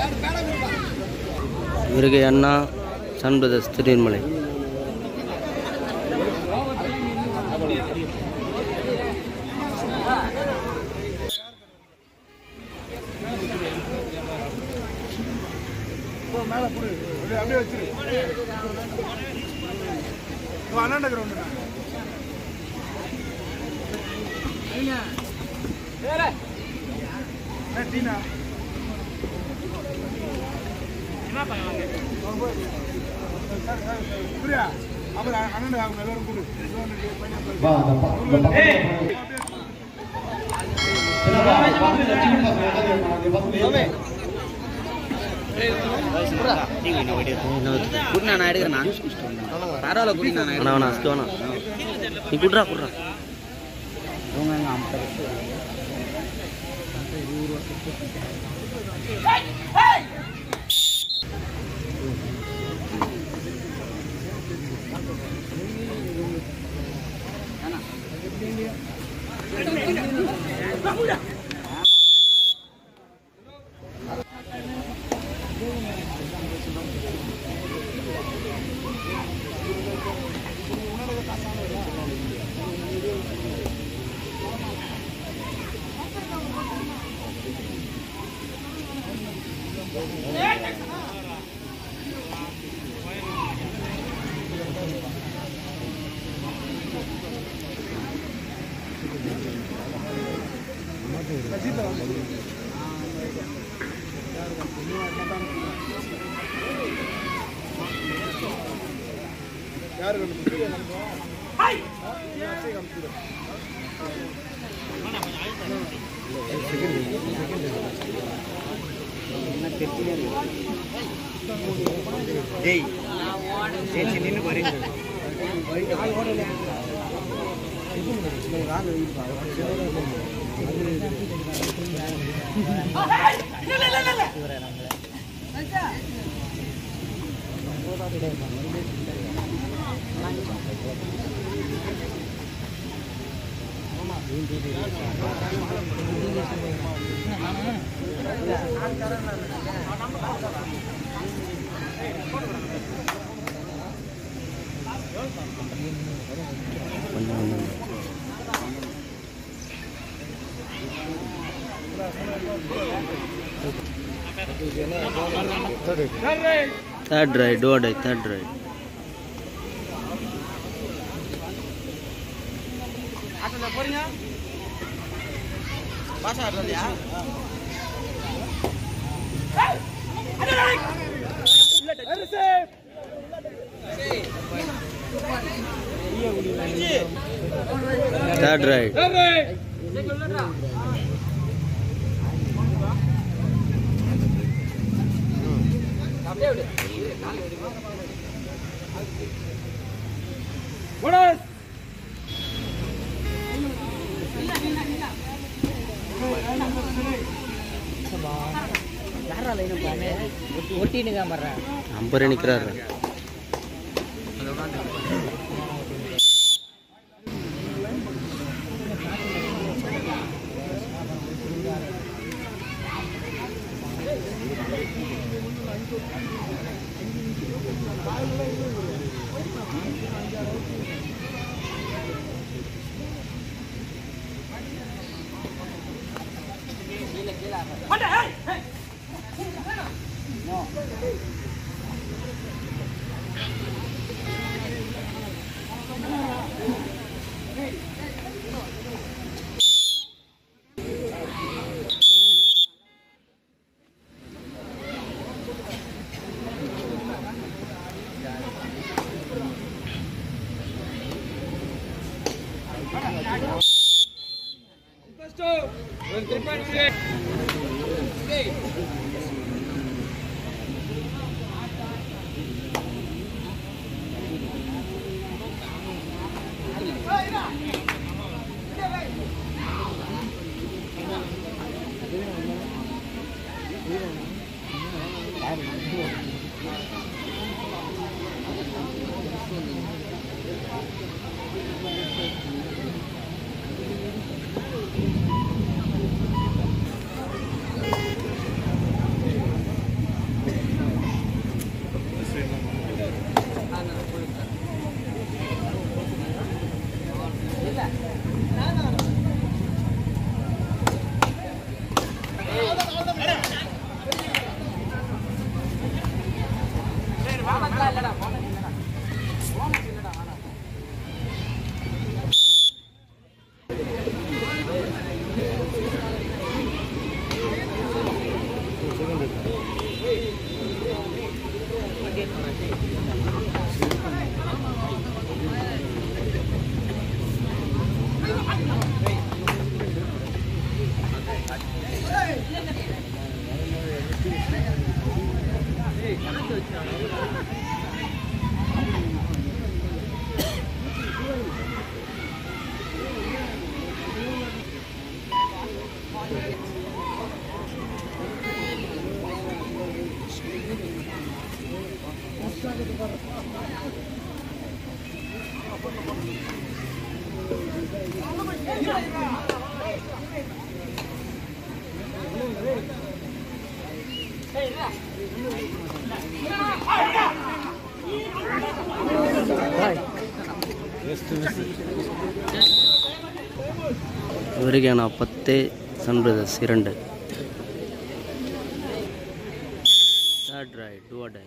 இவருக்கு அண்ணா Sun brothers திருநெல்மலை அப்படியே வச்சிரு அண்ணாண்ட கிரவுண்ட் டீனா புரியா அப்புறம் அண்ணன் அவங்க எல்லாரும் கொடு வா அந்த ப- அந்த பக்கம் சரி, வா, வா, பார்த்து இந்த சின்ன பசங்க எல்லாத்தையும் அந்த பசங்க குடிண்ணா நான் எடுக்கிறேண்ணா பரவாயில்ல குடிண்ணா நான் வேணா வேணா அஸ்து வேணா நீ குட்றா குட்றா யாரு டேய் சரி சரி நின்று பாரு கொஞ்சம் கொஞ்சம் third raid do or die third raid ஆட்டோல போறீங்க பாஷா ஆட்டோலையா தேர்ட் ரைட் ஒட்டின்னு காமறேன் அம்பரே நிற்கிறாரு ಇವರಿಗೆ ನಾವು ಪತ್ತೆ ಸನ್ ಬ್ರದರ್ಸ್ இரண்டு ಥರ್ಡ್ ರೈಟ್ ಡೂ ಡೈ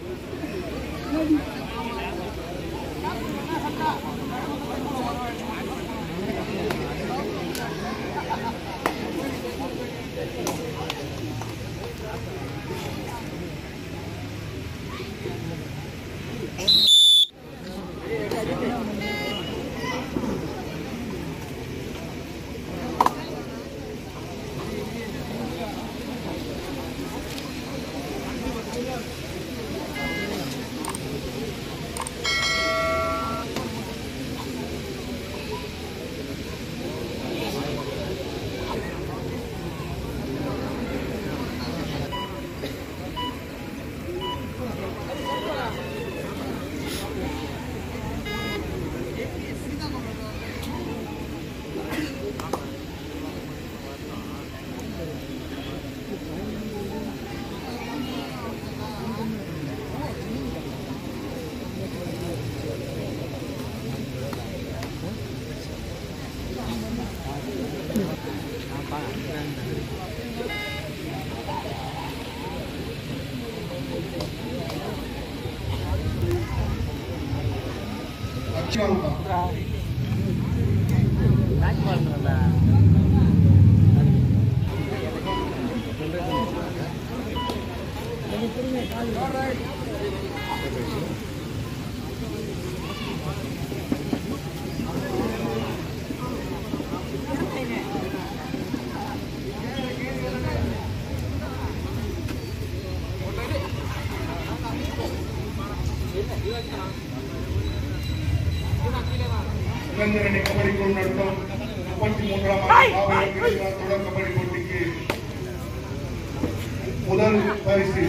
இளைஞரணி கபடி குழு நடத்தும் முப்பத்தி மூன்றாம் ஆண்டு மாவட்ட கிருஷ்ணா தொடர் கபடி போட்டிக்கு முதல் பரிசு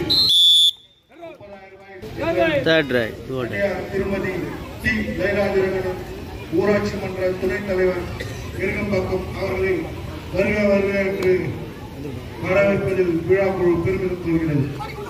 third raid do die Periyar திருமதி டி ஜெயராஜரகன் ஊராட்சி மன்ற துணைத் தலைவர் இருகம்பாக்கம் அவர்களை வருக வருக என்று வரவேற்பதில் விழாக்குழு பெருமிதம் கொள்கிறது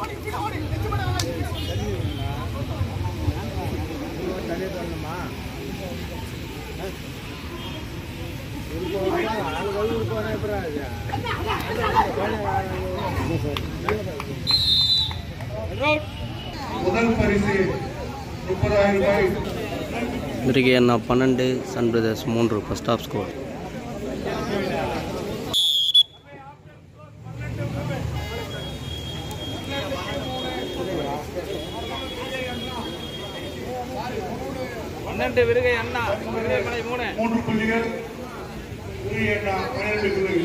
முதல் பரிசு முப்பதாயிரம் ரூபாய் ಇವರಿಗೆ ನಾವು ಪನ್ನெண்டு ಸನ್ ಬ್ರದರ್ಸ್ ಮೂರು ಫಸ್ಟ್ ಆಫ್ ಸ್ಕೋರ್ பன்னெண்டு விருகை அண்ணா விருகை மலை மூணு மூன்று புள்ளிகள் உரி அண்ணா பன்னிரண்டு புள்ளிகள்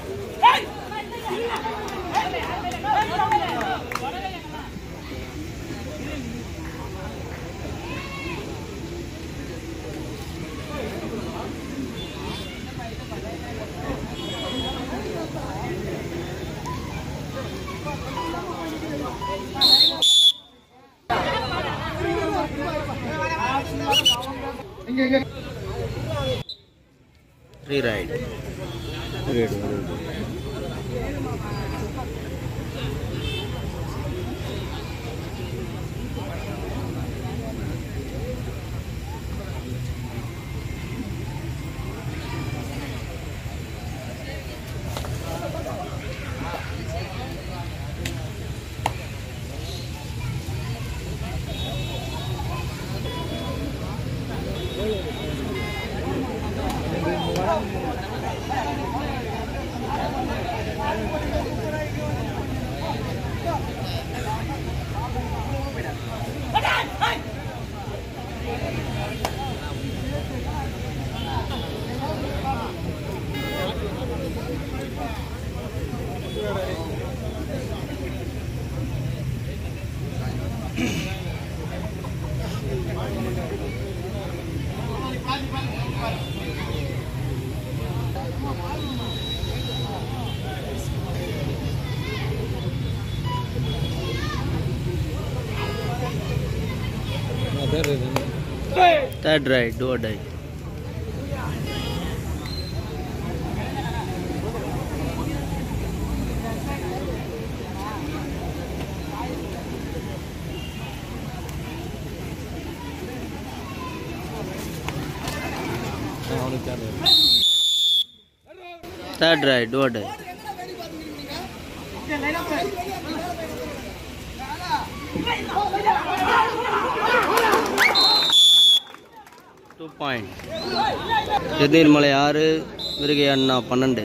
three raid Thank third raid do die third raid do die two point Thiruneermalai ஆறு விருகை அண்ணா பன்னெண்டு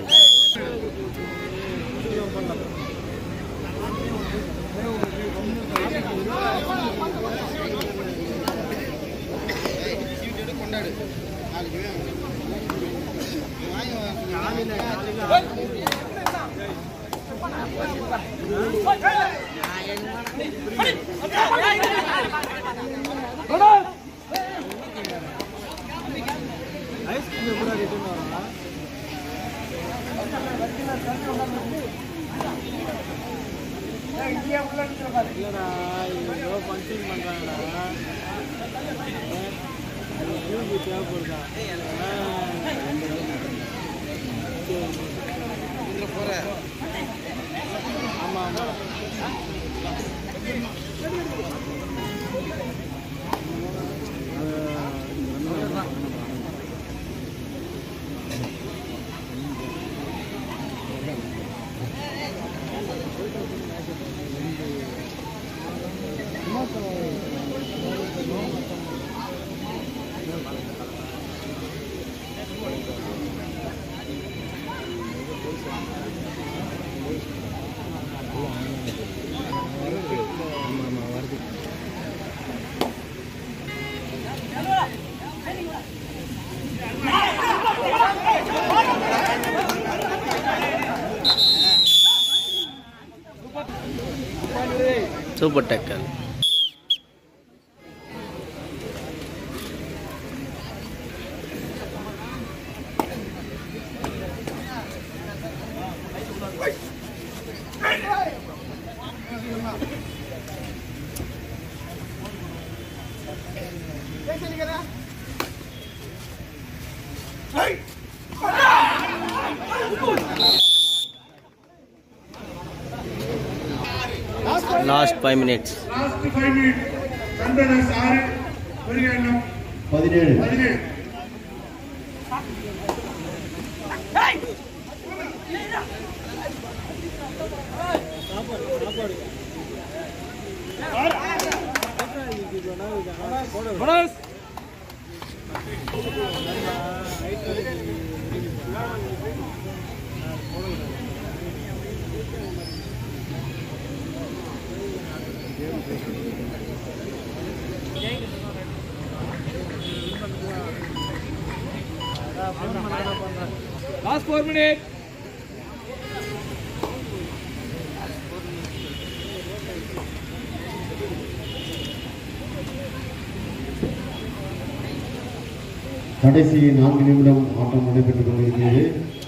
super tackle last five minutes last five minute Sunrisers ஆறு விருகை அண்ணா பதினேழு பதினேழு லாஸ்ட் ஃபோர் மினிட் கடைசி நான்கு நிமிடம் ஆட்டம் நடைபெற்றுக் கொண்டிருக்கிறது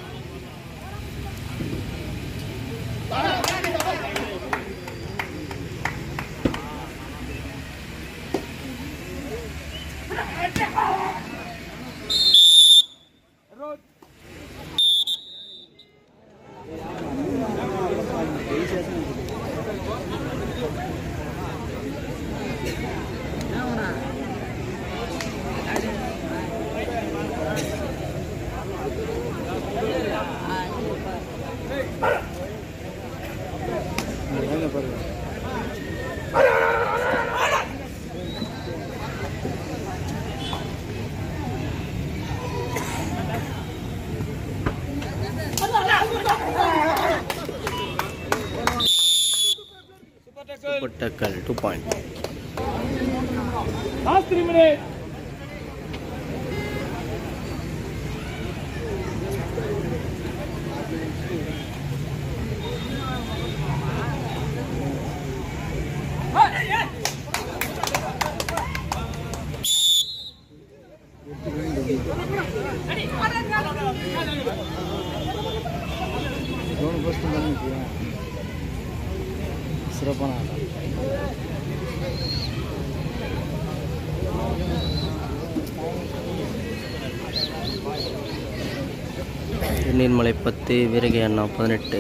super tackle two point last three minute சிறப்பான ஆட்டம் நீர்மலை பத்து விறகு அண்ணா பதினெட்டு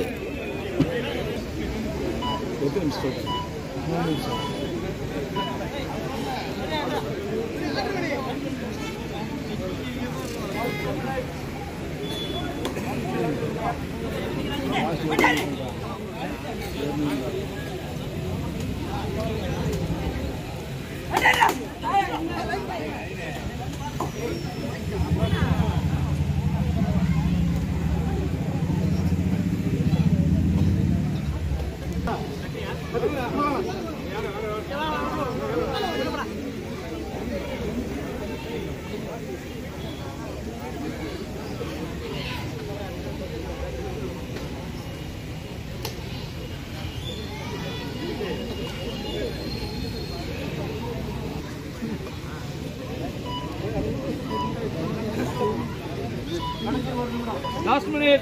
லாஸ்ட் மினிட்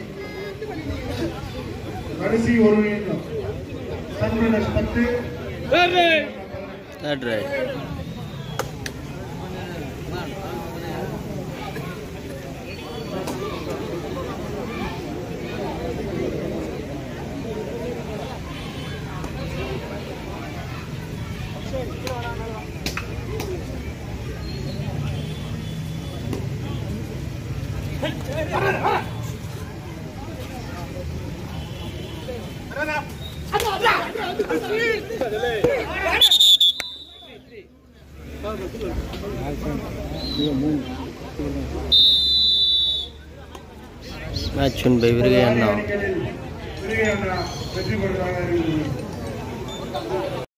கடைசி ஒரு நிமிடம் சன் பிரதர்ஸ் பத்து third raid match win by Virugai Anna அணிகளில் விருகை அண்ணா வெற்றி பெற்றதாக இருக்கிறது